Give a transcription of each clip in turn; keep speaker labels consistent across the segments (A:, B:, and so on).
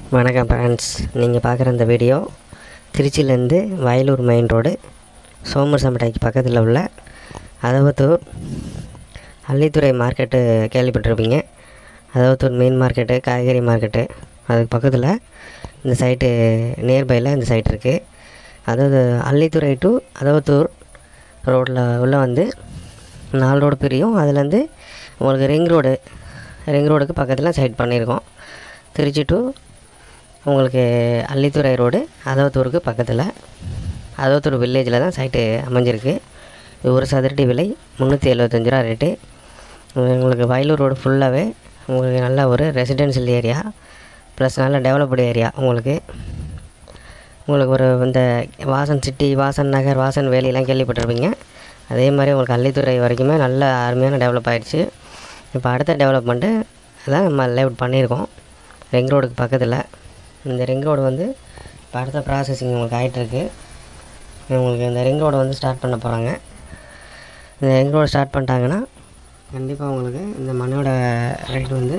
A: வணக்கம் ஃப்ரெண்ட்ஸ் நீங்கள் பார்க்குற இந்த வீடியோ திருச்சியிலேருந்து வயலூர் மெயின் ரோடு சோமர் சம்படைக்கு பக்கத்தில் உள்ள அதவத்தூர் அள்ளித்துறை மார்க்கெட்டு கேள்விப்பட்டிருப்பீங்க அதவத்தூர் மீன் மார்க்கெட்டு காய்கறி மார்க்கெட்டு அதுக்கு பக்கத்தில் இந்த சைட்டு நியர்பையில் இந்த சைட் இருக்குது அதாவது அள்ளித்துறை டு அதவத்தூர் ரோட்டில் உள்ள வந்து நாலு ரோடு பிரியும் அதுலேருந்து உங்களுக்கு ரிங் ரோடு ரிங் ரோடுக்கு பக்கத்தில் சைட் பண்ணியிருக்கோம் திருச்சி டு உங்களுக்கு அள்ளித்துறை ரோடு அதவத்தூருக்கு பக்கத்தில் அதவத்தூர் வில்லேஜில் தான் சைட்டு அமைஞ்சிருக்கு இது ஒரு சதுரடி விலை முந்நூற்றி எழுபத்தஞ்சு ரூபா ரேட்டு உங்களுக்கு வயலூர் ரோடு ஃபுல்லாகவே உங்களுக்கு நல்ல ஒரு ரெசிடென்ஷியல் ஏரியா ப்ளஸ் நல்ல டெவலப்டு ஏரியா உங்களுக்கு உங்களுக்கு ஒரு இந்த வாசன் சிட்டி வாசன் நகர் வாசன் வேலியெல்லாம் கேள்விப்பட்டிருப்பீங்க அதே மாதிரி உங்களுக்கு அள்ளித்துறை வரைக்குமே நல்ல அருமையான டெவலப் ஆயிடுச்சு இப்போ அடுத்த டெவலப்மெண்ட்டு தான் நம்ம லேஅவுட் பண்ணியிருக்கோம் ரிங் ரோடுக்கு பக்கத்தில் இந்த ரிங் ரோடு வந்து இப்போ அடுத்த ப்ராசஸிங் உங்களுக்கு ஆகிட்டுருக்கு உங்களுக்கு இந்த ரிங் ரோடு வந்து ஸ்டார்ட் பண்ண போகிறாங்க இந்த ரிங் ரோடு ஸ்டார்ட் பண்ணிட்டாங்கன்னா கண்டிப்பாக உங்களுக்கு இந்த மண்ணோட ரேட் வந்து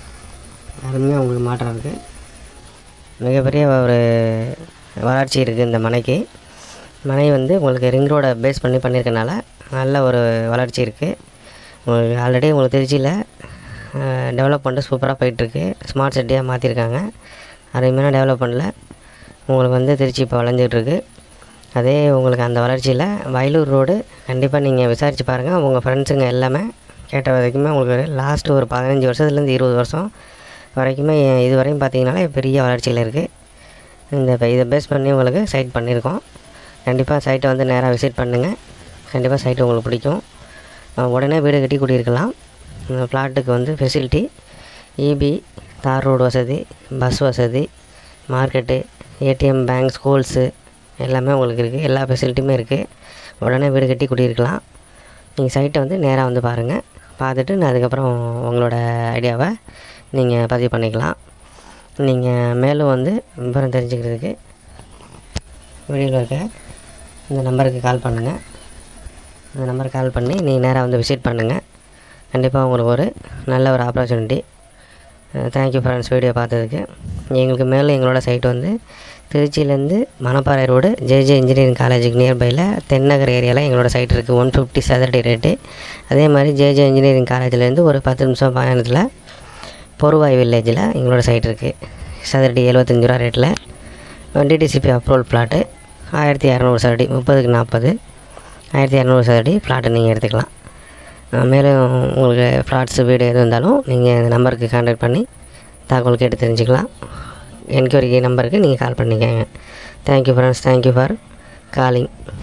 A: அருமையாக உங்களுக்கு மாற்றம் இருக்குது மிகப்பெரிய ஒரு வளர்ச்சி இருக்குது இந்த மனைக்கு மனை வந்து உங்களுக்கு ரிங் ரோடை பேஸ் பண்ணி பண்ணியிருக்கனால நல்ல ஒரு வளர்ச்சி இருக்குது உங்களுக்கு ஆல்ரெடி உங்களுக்கு திருச்சியில் டெவலப்மெண்ட்டு சூப்பராக போயிட்டுருக்கு ஸ்மார்ட் சிட்டியாக மாற்றிருக்காங்க அருமையான டெவலப்மெண்ட்டில் உங்களுக்கு வந்து திருச்சி இப்போ வளைஞ்சிட்ருக்கு அதே உங்களுக்கு அந்த வளர்ச்சியில் வயலூர் ரோடு கண்டிப்பாக நீங்கள் விசாரித்து பாருங்கள் உங்கள் ஃப்ரெண்ட்ஸுங்க எல்லாமே கேட்ட வரைக்குமே உங்களுக்கு லாஸ்ட்டு ஒரு பதினஞ்சு வருஷத்துலேருந்து இருபது வருஷம் வரைக்குமே இது வரையும் பார்த்தீங்கனாலே பெரிய வளர்ச்சியில் இருக்குது இந்த இப்போ இதை பேஸ் பண்ணி உங்களுக்கு சைட் பண்ணியிருக்கோம் கண்டிப்பாக சைட்டை வந்து நேராக விசிட் பண்ணுங்கள் கண்டிப்பாக சைட்டு உங்களுக்கு பிடிக்கும் அஹ் உடனே வீடு கட்டி குடியிருக்கலாம் இந்த பிளாட்டுக்கு வந்து ஃபெசிலிட்டி இபி தார் ரோடு வசதி பஸ் வசதி மார்க்கெட்டு ஏடிஎம் பேங்க் ஸ்கூல்ஸு எல்லாமே உங்களுக்கு இருக்குது எல்லா ஃபெசிலிட்டியுமே இருக்குது உடனே வீடு கட்டி குடியிருக்கலாம் நீங்கள் சைட்டை வந்து நேராக வந்து பாருங்கள் பார்த்துட்டு நான் அதுக்கப்புறம் உங்களோட ஐடியாவை நீங்கள் பதிவு பண்ணிக்கலாம் நீங்கள் மேலும் வந்து விவரம் தெரிஞ்சுக்கிறதுக்கு வீடியோவில் இருக்க இந்த நம்பருக்கு கால் பண்ணுங்கள் இந்த நம்பருக்கு கால் பண்ணி நீங்கள் நேராக வந்து விசிட் பண்ணுங்கள் கண்டிப்பாக உங்களுக்கு ஒரு நல்ல ஒரு ஆப்பர்ச்சுனிட்டி தேங்க்யூ ஃப்ரெண்ட்ஸ் வீடியோ பார்த்ததுக்கு எங்களுக்கு மேலே எங்களோட சைட் வந்து திருச்சியிலேருந்து மணப்பாறை ரோடு ஜேஜே இன்ஜினியரிங் காலேஜுக்கு நியர்பையில் தென்னகர் ஏரியாவில் எங்களோட சைட் இருக்குது ஒன் ஃபிஃப்டி சதுரடி ரேட்டு அதே மாதிரி ஜேஜே இன்ஜினியரிங் காலேஜ்லேருந்து ஒரு பத்து நிமிஷம் பயணத்தில் பொருவாய் வில்லேஜில் எங்களோட சைட் இருக்குது சதுரடி எழுபத்தஞ்சு ரூபா ரேட்டில் டிடிசிபி அப்ரூவல் பிளாட்டு ஆயிரத்தி இரநூறு சதுரடி முப்பதுக்கு நாற்பது ஆயிரத்தி இரநூறு சதுரடி பிளாட்டு நீங்கள் எடுத்துக்கலாம் அஹ் மேலும் உங்களுக்கு ஃப்ளாட்ஸு வீடு எது இருந்தாலும் நீங்கள் இந்த நம்பருக்கு கான்டாக்ட் பண்ணி தகவல் கேட்டு தெரிஞ்சுக்கலாம் என்கொயரிக்கு நம்பருக்கு நீங்கள் கால் பண்ணிக்கோங்க thank you friends thank you for calling